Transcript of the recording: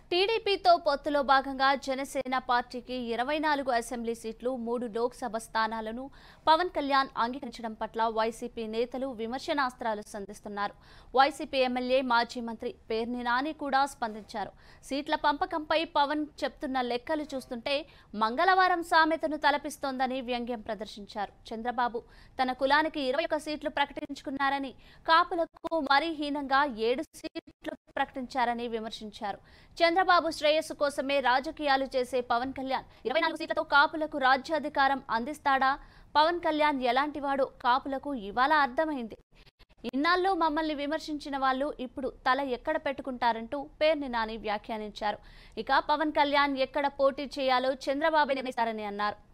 టీడీపీతో పొత్తులో భాగంగా జనసేన పార్టీకి ఇరవై నాలుగు అసెంబ్లీ సీట్లు మూడు లోక్సభ స్థానాలను పవన్ కళ్యాణ్ అంగీకరించడం పట్ల వైసీపీ నేతలు విమర్శనాస్త్రాలు సంధిస్తున్నారు వైసీపీ ఎమ్మెల్యే మాజీ మంత్రి పేర్ని నాని కూడా స్పందించారు సీట్ల పంపకంపై పవన్ చెప్తున్న లెక్కలు చూస్తుంటే మంగళవారం సామెతను తలపిస్తోందని వ్యంగ్యం ప్రదర్శించారు చంద్రబాబు తన కులానికి ఇరవై ఒక్క సీట్లు ప్రకటించుకున్నారని కాపులకు మరీ హీనంగా ఏడు సీట్లు ప్రకటించారని విమర్శించారు చంద్రబాబు శ్రేయస్సు కోసమే రాజకీయాలు చేసే పవన్ కళ్యాణ్ ఇరవై నాలుగు సీట్లతో కాపులకు రాజ్యాధికారం అందిస్తాడా పవన్ కళ్యాణ్ ఎలాంటివాడో కాపులకు ఇవాళ అర్థమైంది ఇన్నాళ్ళు మమ్మల్ని విమర్శించిన వాళ్ళు ఇప్పుడు తల ఎక్కడ పెట్టుకుంటారంటూ పేర్ని నాని వ్యాఖ్యానించారు ఇక పవన్ కళ్యాణ్ ఎక్కడ పోటీ చేయాలో చంద్రబాబు నిర్ణయిస్తారని అన్నారు